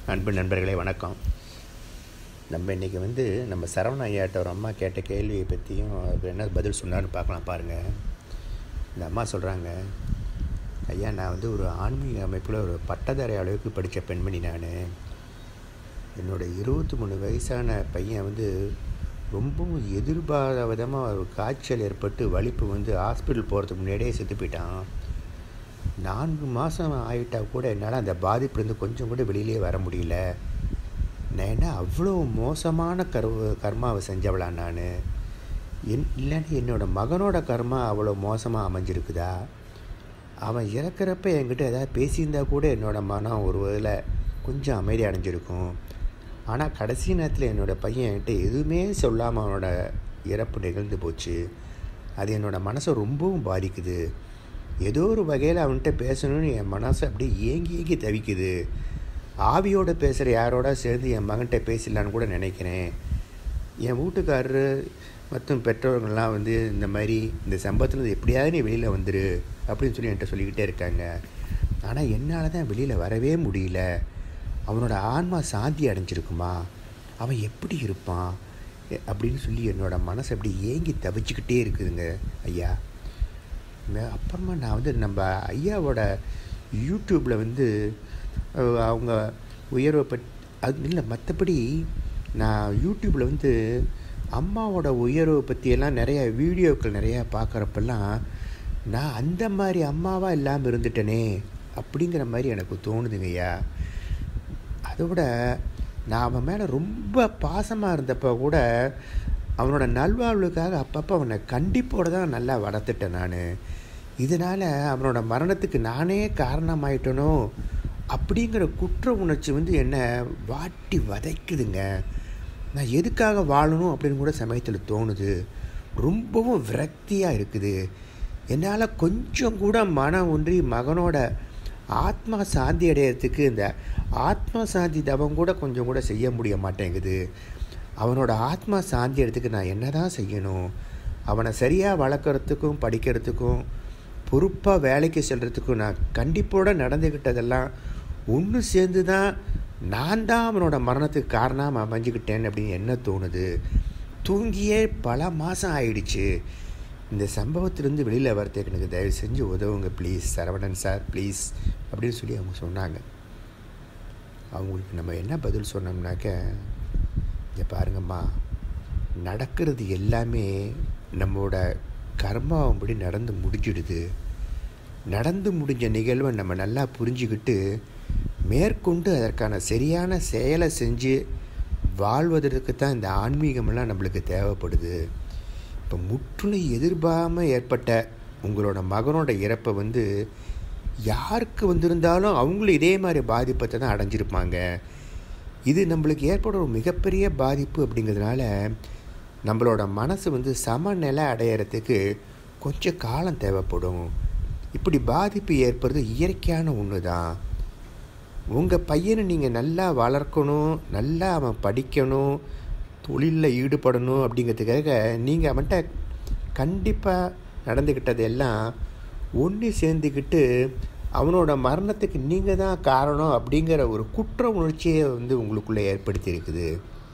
அன்பு நண்பர்களே வணக்கம் நம்ம இன்றைக்கி வந்து நம்ம சரவண ஐயாட்ட ஒரு அம்மா கேட்ட கேள்வியை பற்றியும் அவர் என்ன பதில் சொன்னார்னு பார்க்கலாம் பாருங்கள் இந்த அம்மா சொல்கிறாங்க ஐயா நான் வந்து ஒரு ஆன்மீக அமைப்பில் ஒரு பட்டதாரி அளவுக்கு படித்த பெண்மணி நான் என்னோடய இருபத்தி மூணு வயசான பையன் வந்து ரொம்பவும் எதிர்பாராத விதமாக ஒரு காய்ச்சல் ஏற்பட்டு வலிப்பு வந்து ஹாஸ்பிட்டல் போகிறதுக்கு முன்னாடியே செத்து போயிட்டான் நான்கு மாதம் ஆகிட்டா கூட என்னால் அந்த பாதிப்புலேருந்து கொஞ்சம் கூட வெளியிலே வர முடியல நான் என்ன அவ்வளோ மோசமான கருவ கர்மாவை செஞ்சவளா நான் என் இல்லைன்னா என்னோடய மகனோட கர்மா அவ்வளோ மோசமாக அமைஞ்சிருக்குதா அவன் இறக்குறப்ப என்கிட்ட ஏதாவது பேசியிருந்தா கூட என்னோடய மனம் ஒரு இதில் கொஞ்சம் அமைதி அடைஞ்சிருக்கும் ஆனால் கடைசி நேரத்தில் என்னோடய பையன் என்கிட்ட எதுவுமே சொல்லாமல் அவனோட இறப்பு நிகழ்ந்து போச்சு அது என்னோடய மனசை ரொம்பவும் பாதிக்குது ஏதோ ஒரு வகையில் அவன்கிட்ட பேசணும்னு என் மனசு அப்படியே ஏங்கி ஏங்கி தவிக்குது ஆவியோடு பேசுகிற யாரோட சேர்ந்து என் மகன்கிட்ட பேசிடலான்னு கூட நினைக்கிறேன் என் வீட்டுக்காரரு மற்றும் பெற்றோர்கள்லாம் வந்து இந்த மாதிரி இந்த சம்பவத்தில் எப்படியாவது நீ வெளியில் வந்துரு அப்படின்னு சொல்லி என்கிட்ட சொல்லிக்கிட்டே இருக்காங்க ஆனால் என்னால் தான் வெளியில் வரவே முடியல அவனோட ஆன்மா சாந்தி அடைஞ்சிருக்குமா அவன் எப்படி இருப்பான் அப்படின்னு சொல்லி என்னோடய மனசு அப்படி ஏங்கி தவிச்சுக்கிட்டே இருக்குதுங்க ஐயா அப்புறமா நான் வந்து நம்ம ஐயாவோட யூடியூப்பில் வந்து அவங்க உயர்வை பட் அது இல்லை மற்றபடி நான் யூடியூப்பில் வந்து அம்மாவோட உயர்வை பற்றியெல்லாம் நிறைய வீடியோக்கள் நிறையா பார்க்குறப்பெல்லாம் நான் அந்த மாதிரி அம்மாவாக இல்லாமல் இருந்துட்டேனே அப்படிங்கிற மாதிரி எனக்கு தோணுதுங்க ஐயா அதோட நான் அவன் மேலே ரொம்ப பாசமாக இருந்தப்போ கூட அவனோட நல்வாழ்வுக்காக அப்பப்போ அவனை கண்டிப்போடு தான் நல்லா வளர்த்துட்டேன் நான் இதனால் அவனோட மரணத்துக்கு நானே காரணமாயிட்டனோ அப்படிங்கிற குற்ற உணர்ச்சி வந்து என்னை வாட்டி வதைக்குதுங்க நான் எதுக்காக வாழணும் அப்படின்னு கூட சமயத்தில் தோணுது ரொம்பவும் விரக்தியாக இருக்குது என்னால் கொஞ்சம் கூட மனம் ஒன்றி மகனோட ஆத்மா சாந்தி அடையிறதுக்கு இந்த ஆத்மா சாந்தி தவம் கூட கொஞ்சம் கூட செய்ய முடிய மாட்டேங்குது அவனோட ஆத்மா சாந்தி இடத்துக்கு நான் என்ன தான் செய்யணும் அவனை சரியாக வளர்க்குறதுக்கும் படிக்கிறதுக்கும் பொறுப்பாக வேலைக்கு செல்கிறதுக்கும் நான் கண்டிப்போடு நடந்துக்கிட்டதெல்லாம் ஒன்று சேர்ந்து தான் நான் தான் அவனோட மரணத்துக்கு காரணம் அமைஞ்சுக்கிட்டேன் அப்படின்னு என்ன தோணுது தூங்கியே பல மாதம் ஆயிடுச்சு இந்த சம்பவத்திலேருந்து வெளியில் வரத்துக்கு எனக்கு தயவு செஞ்சு உதவுங்க ப்ளீஸ் சரவணன் சார் ப்ளீஸ் அப்படின்னு சொல்லி அவங்க சொன்னாங்க அவங்களுக்கு நம்ம என்ன பதில் சொன்னோம்னாக்க இங்கே பாருங்கம்மா நடக்கிறது எல்லாமே நம்மளோட கர்மாவும்படி நடந்து முடிஞ்சிடுது நடந்து முடிஞ்ச நிகழ்வை நம்ம நல்லா புரிஞ்சுக்கிட்டு மேற்கொண்டு அதற்கான சரியான செயலை செஞ்சு வாழ்வதற்கு தான் இந்த ஆன்மீகமெல்லாம் நம்மளுக்கு தேவைப்படுது இப்போ முற்றுனை எதிர்பாராமல் ஏற்பட்ட உங்களோட மகனோட இறப்பை வந்து யாருக்கு வந்திருந்தாலும் அவங்களும் இதே மாதிரி பாதிப்பத்தை தான் அடைஞ்சிருப்பாங்க இது நம்மளுக்கு ஏற்படுற ஒரு மிகப்பெரிய பாதிப்பு அப்படிங்கிறதுனால நம்மளோட மனசு வந்து சமநிலை அடையிறதுக்கு கொஞ்சம் காலம் தேவைப்படும் இப்படி பாதிப்பு ஏற்படுறது இயற்கையான ஒன்று தான் உங்கள் பையனை நீங்கள் நல்லா வளர்க்கணும் நல்லா அவன் படிக்கணும் தொழிலில் ஈடுபடணும் அப்படிங்கிறதுக்காக நீங்கள் அவன்கிட்ட கண்டிப்பாக நடந்துக்கிட்டது எல்லாம் ஒன்று சேர்ந்துக்கிட்டு அவனோட மரணத்துக்கு நீங்கள் தான் காரணம் அப்படிங்கிற ஒரு குற்ற உணர்ச்சியை வந்து உங்களுக்குள்ளே ஏற்படுத்தி இருக்குது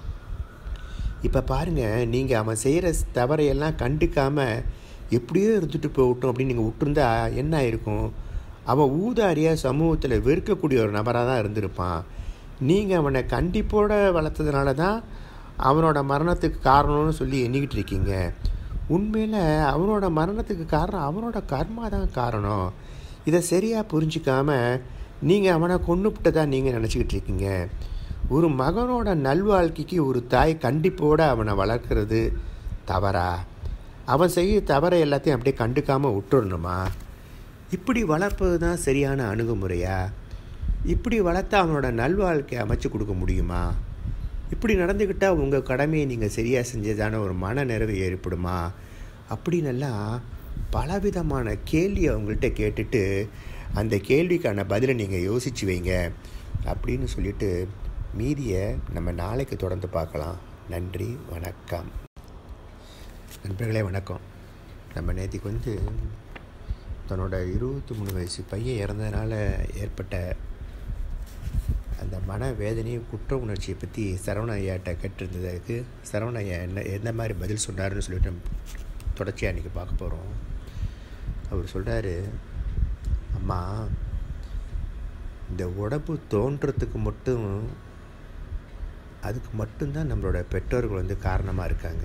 இப்போ பாருங்கள் நீங்கள் அவன் செய்கிற தவறையெல்லாம் கண்டுக்காமல் எப்படியோ இருந்துட்டு போகட்டும் அப்படின்னு நீங்கள் விட்டுருந்தா என்ன ஆயிருக்கும் அவன் ஊதாரியாக சமூகத்தில் வெறுக்கக்கூடிய ஒரு நபராக தான் இருந்திருப்பான் நீங்கள் அவனை கண்டிப்போடு வளர்த்ததுனால தான் அவனோட மரணத்துக்கு காரணம்னு சொல்லி எண்ணிக்கிட்டு இருக்கீங்க உண்மையில் அவனோட மரணத்துக்கு காரணம் அவனோட கர்மா தான் காரணம் இதை சரியாக புரிஞ்சிக்காம நீங்கள் அவனை கொண்டுவிட்டதாக நீங்கள் நினச்சிக்கிட்டு இருக்கீங்க ஒரு மகனோட நல்வாழ்க்கைக்கு ஒரு தாய் கண்டிப்போடு அவனை வளர்க்குறது தவறா அவன் செய்ய தவறை எல்லாத்தையும் அப்படியே கண்டுக்காமல் விட்டுடணுமா இப்படி வளர்ப்பது தான் சரியான அணுகுமுறையா இப்படி வளர்த்தா அவனோட நல்வாழ்க்கை அமைச்சு கொடுக்க முடியுமா இப்படி நடந்துக்கிட்டால் உங்கள் கடமையை நீங்கள் சரியாக செஞ்சதான ஒரு மன நிறைவு ஏற்படுமா அப்படின்னெல்லாம் பலவிதமான கேள்வி அவங்கள்ட்ட கேட்டுட்டு அந்த கேள்விக்கான பதிலை நீங்கள் யோசிச்சு வைங்க அப்படின்னு சொல்லிட்டு மீதியை நம்ம நாளைக்கு தொடர்ந்து பார்க்கலாம் நன்றி வணக்கம் நண்பர்களே வணக்கம் நம்ம நேற்றுக்கு வந்து தன்னோட இருபத்தி மூணு வயசு பையன் இறந்ததுனால ஏற்பட்ட அந்த மன வேதனையும் குற்ற உணர்ச்சியை பற்றி சரவண ஐயாட்ட கேட்டிருந்ததுக்கு சரவண ஐயா என்ன எந்த மாதிரி பதில் சொன்னாருன்னு சொல்லிட்டு நம்ம தொடர்ச்சியாக இன்றைக்கி பார்க்க போகிறோம் அவர் சொல்கிறாரு அம்மா இந்த உடம்பு தோன்றதுக்கு மட்டும் அதுக்கு மட்டும்தான் நம்மளோட பெற்றோர்கள் வந்து காரணமாக இருக்காங்க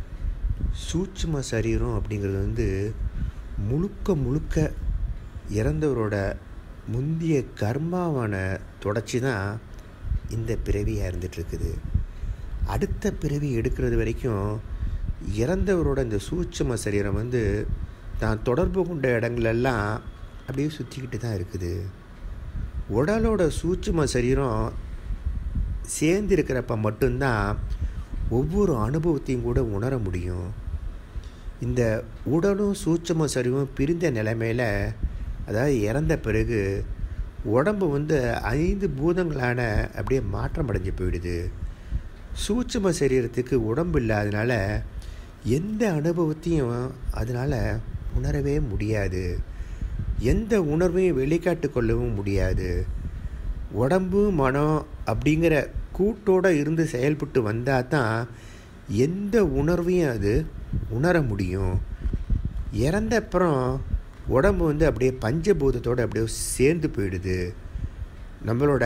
சூட்சும சரீரம் அப்படிங்கிறது வந்து முழுக்க முழுக்க இறந்தவரோட முந்திய கர்மாவான தொடர்ச்சி தான் இந்த பிறவியாக இருந்துகிட்ருக்குது அடுத்த பிறவி எடுக்கிறது வரைக்கும் இறந்தவரோட இந்த சூட்சும சரீரம் வந்து தான் தொடர்பு கொண்ட இடங்களெல்லாம் அப்படியே சுற்றிக்கிட்டு தான் இருக்குது உடலோட சூட்சும சரீரம் சேர்ந்து இருக்கிறப்ப மட்டும்தான் ஒவ்வொரு அனுபவத்தையும் கூட உணர முடியும் இந்த உடலும் சூட்சம சரிவும் பிரிந்த நிலைமையில் அதாவது இறந்த பிறகு உடம்பு வந்து ஐந்து பூதங்களான அப்படியே மாற்றம் அடைஞ்சு போயிடுது சூட்சம சரீரத்துக்கு உடம்பு இல்லாதனால எந்த அனுபவத்தையும் அதனால் உணரவே முடியாது எந்த உணர்வையும் வெளிக்காட்டு கொள்ளவும் முடியாது உடம்பு மனம் அப்படிங்கிற கூட்டோடு இருந்து செயல்பட்டு வந்தால் தான் எந்த உணர்வையும் அது உணர முடியும் இறந்த அப்புறம் உடம்பு வந்து அப்படியே பஞ்சபூதத்தோடு அப்படியே சேர்ந்து போயிடுது நம்மளோட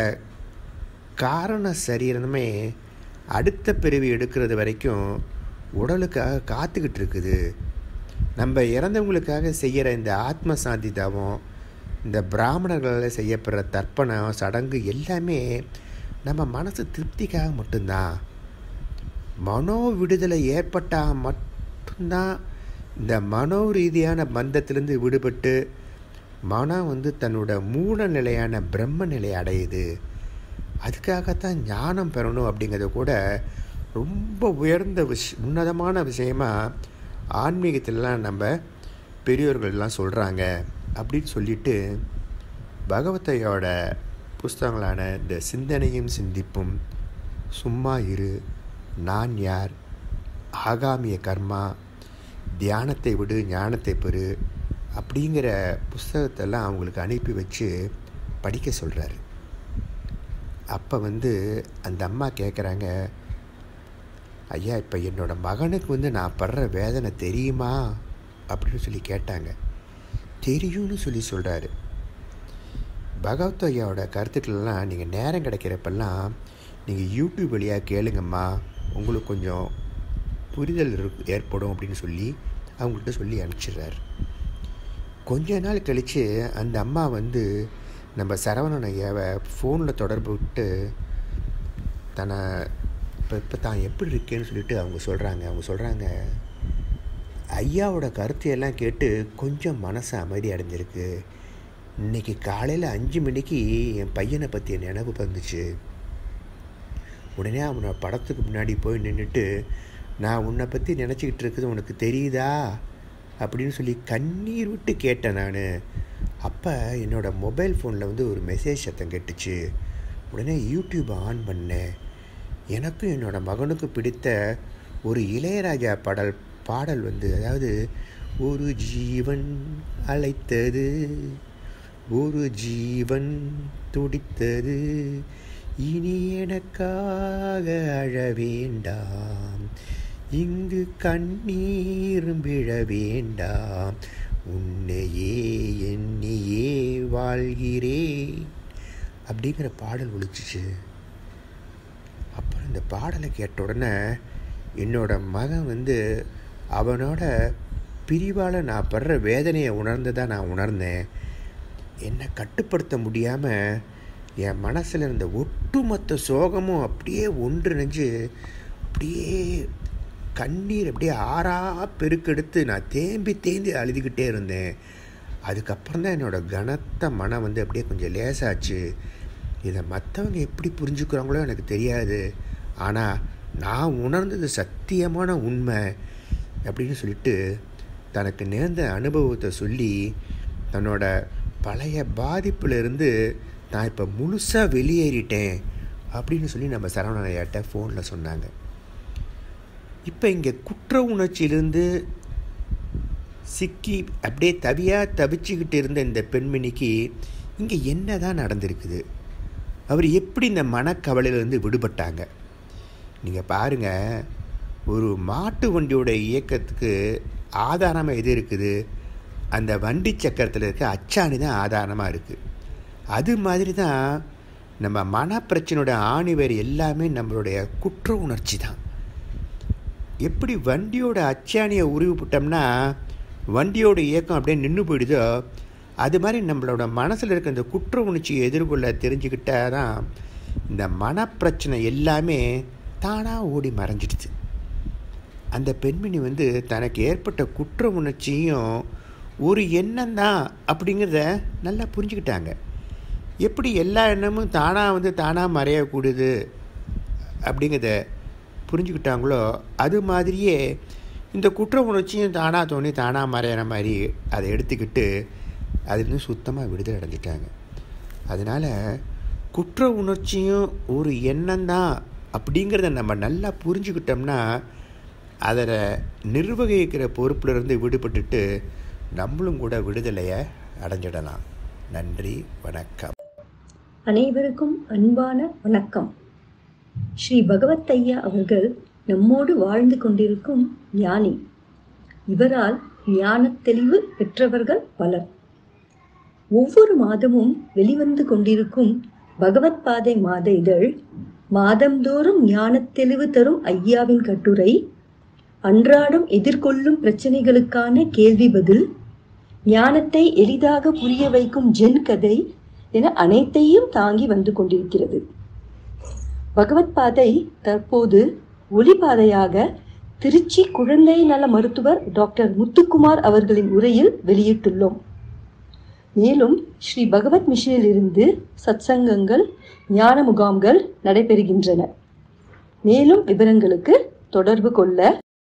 காரண சரீரமே அடுத்த பிறவி எடுக்கிறது வரைக்கும் உடலுக்காக காத்துக்கிட்டு இருக்குது நம்ம இறந்தவங்களுக்காக செய்கிற இந்த ஆத்ம சாந்தி தவம் இந்த பிராமணர்களால் செய்யப்படுற தர்ப்பணம் சடங்கு எல்லாமே நம்ம மனசு திருப்திக்காக மட்டும்தான் மனோ விடுதலை ஏற்பட்டால் மட்டும்தான் இந்த மனோ ரீதியான பந்தத்திலேருந்து விடுபட்டு மனம் வந்து தன்னோட மூல நிலையான பிரம்ம நிலை அடையுது அதுக்காகத்தான் ஞானம் பெறணும் அப்படிங்கிறத கூட ரொம்ப உயர்ந்த விஷ் உன்னதமான விஷயமா ஆன்மீகத்திலலாம் நம்ம பெரியோர்கள்லாம் சொல்கிறாங்க அப்படின்னு சொல்லிட்டு பகவத்தையோட புஸ்தகங்களான இந்த சிந்தனையும் சிந்திப்பும் சும்மா இரு நான் யார் ஆகாமிய கர்மா தியானத்தை விடு ஞானத்தை பெறு அப்படிங்கிற புஸ்தகத்தெல்லாம் அவங்களுக்கு அனுப்பி வச்சு படிக்க சொல்கிறாரு அப்போ வந்து அந்த அம்மா கேட்குறாங்க ஐயா இப்போ என்னோடய மகனுக்கு வந்து நான் படுற வேதனை தெரியுமா அப்படின்னு சொல்லி கேட்டாங்க தெரியும்னு சொல்லி சொல்கிறாரு பகவத் ஐயாவோட கருத்துக்கள்லாம் நீங்கள் நேரம் கிடைக்கிறப்பெல்லாம் நீங்கள் யூடியூப் வழியாக கேளுங்கம்மா உங்களுக்கு கொஞ்சம் புரிதல் ஏற்படும் அப்படின்னு சொல்லி அவங்கள்ட்ட சொல்லி அனுப்பிச்சிடுறாரு கொஞ்ச நாள் கழித்து அந்த அம்மா வந்து நம்ம சரவணன் ஐயாவை ஃபோனில் தொடர்பு விட்டு தன்னை இப்போ இப்போ தான் எப்படி இருக்கேன்னு சொல்லிட்டு அவங்க சொல்கிறாங்க அவங்க சொல்கிறாங்க ஐயாவோட கருத்தையெல்லாம் கேட்டு கொஞ்சம் மனசு அமைதி அடைஞ்சிருக்கு இன்றைக்கி காலையில் அஞ்சு மணிக்கு என் பையனை பற்றி நினைவு வந்துச்சு உடனே அவனை படத்துக்கு முன்னாடி போய் நின்றுட்டு நான் உன்னை பற்றி நினச்சிக்கிட்டு இருக்குது உனக்கு தெரியுதா அப்படின்னு சொல்லி கண்ணீர் விட்டு கேட்டேன் நான் அப்போ என்னோடய மொபைல் ஃபோனில் வந்து ஒரு மெசேஜ் சத்தம் கேட்டுச்சு உடனே யூடியூப் ஆன் பண்ணேன் எனக்கும் என்னோடய மகனுக்கும் பிடித்த ஒரு இளையராஜா பாடல் பாடல் வந்து அதாவது ஒரு ஜீவன் அழைத்தது ஒரு ஜீவன் துடித்தது இனி எனக்காக அழ வேண்டாம் இங்கு கண்ணீரும் விழ வேண்டாம் உன்னையே எண்ணியே வாழ்கிறேன் அப்படிங்கிற பாடல் ஒழிச்சிச்சு அப்புறம் இந்த பாடலை கேட்ட உடனே என்னோட மகன் வந்து அவனோட பிரிவால் நான் படுற வேதனையை உணர்ந்ததாக நான் உணர்ந்தேன் என்னை கட்டுப்படுத்த முடியாமல் என் மனசில் இருந்த ஒட்டுமொத்த சோகமும் அப்படியே ஒன்றிணைஞ்சு அப்படியே கண்ணீர் அப்படியே ஆறா பெருக்கெடுத்து நான் தேம்பி தேம்பி அழுதுகிட்டே இருந்தேன் அதுக்கப்புறம் தான் என்னோடய கனத்த மனம் வந்து அப்படியே கொஞ்சம் லேசாச்சு இதை மற்றவங்க எப்படி புரிஞ்சுக்கிறாங்களோ எனக்கு தெரியாது ஆனால் நான் உணர்ந்தது சத்தியமான உண்மை அப்படின்னு சொல்லிட்டு தனக்கு நேர்ந்த அனுபவத்தை சொல்லி தன்னோட பழைய பாதிப்பிலிருந்து நான் இப்போ முழுசாக வெளியேறிட்டேன் அப்படின்னு சொல்லி நம்ம சரவணையாட்ட ஃபோனில் சொன்னாங்க இப்போ இங்கே குற்ற உணர்ச்சியிலிருந்து சிக்கி அப்படியே தவியாக தவிச்சுக்கிட்டு இருந்த இந்த பெண்மணிக்கு இங்கே என்ன தான் நடந்திருக்குது அவர் எப்படி இந்த மனக்கவலையிலேருந்து விடுபட்டாங்க நீங்கள் பாருங்கள் ஒரு மாட்டு வண்டியோட இயக்கத்துக்கு ஆதாரமாக எது இருக்குது அந்த வண்டி சக்கரத்தில் இருக்க அச்சாணி தான் ஆதாரமாக இருக்குது அது மாதிரி தான் நம்ம மனப்பிரச்சனையோட ஆணிவேர் எல்லாமே நம்மளுடைய குற்ற உணர்ச்சி தான் எப்படி வண்டியோட அச்சாணியை உருவி விட்டோம்னா வண்டியோட இயக்கம் அப்படியே நின்று போயிடுதோ அது மாதிரி நம்மளோட மனசில் இருக்க இந்த குற்ற உணர்ச்சியை எதிர்கொள்ள தெரிஞ்சுக்கிட்டால் தான் இந்த மனப்பிரச்சனை எல்லாமே தானாக ஓடி மறைஞ்சிடுது அந்த பெண்மணி வந்து தனக்கு ஏற்பட்ட குற்ற உணர்ச்சியும் ஒரு எண்ணம் தான் அப்படிங்கிறத நல்லா புரிஞ்சுக்கிட்டாங்க எப்படி எல்லா எண்ணமும் தானாக வந்து தானாக மறையக்கூடுது அப்படிங்கிறத புரிஞ்சுக்கிட்டாங்களோ அது மாதிரியே இந்த குற்ற உணர்ச்சியும் தானாக தோணி தானாக மறையிற மாதிரி அதை எடுத்துக்கிட்டு அதுலேருந்து சுத்தமாக விடுதலை அடைஞ்சிட்டாங்க அதனால் குற்ற உணர்ச்சியும் ஒரு எண்ணம் தான் அப்படிங்கிறத நம்ம நல்லா புரிஞ்சுக்கிட்டோம்னா அதில் நிர்வகிக்கிற பொறுப்பிலிருந்து விடுபட்டுட்டு நம்மளும் கூட விடுதலையை அடைஞ்சிடலாம் நன்றி வணக்கம் அனைவருக்கும் அன்பான வணக்கம் ஸ்ரீ பகவத் ஐயா அவர்கள் நம்மோடு வாழ்ந்து கொண்டிருக்கும் ஞானி இவரால் ஞானத் தெளிவு பெற்றவர்கள் பலர் ஒவ்வொரு மாதமும் வெளிவந்து கொண்டிருக்கும் பகவத் பாதை மாத இதழ் மாதந்தோறும் ஞானத் தெளிவு தரும் ஐயாவின் கட்டுரை அன்றாடம் எதிர்கொள்ளும் பிரச்சனைகளுக்கான கேள்வி பதில் ஞானத்தை எளிதாக புரிய வைக்கும் ஜென் கதை என அனைத்தையும் தாங்கி வந்து கொண்டிருக்கிறது பகவத் பாதை தற்போது ஒளிபாதையாக திருச்சி குழந்தை நல மருத்துவர் டாக்டர் முத்துக்குமார் அவர்களின் உரையில் வெளியிட்டுள்ளோம் மேலும் ஸ்ரீ பகவத் மிஷனில் இருந்து சத்சங்கங்கள் ஞான முகாம்கள் நடைபெறுகின்றன மேலும் விவரங்களுக்கு தொடர்பு கொள்ள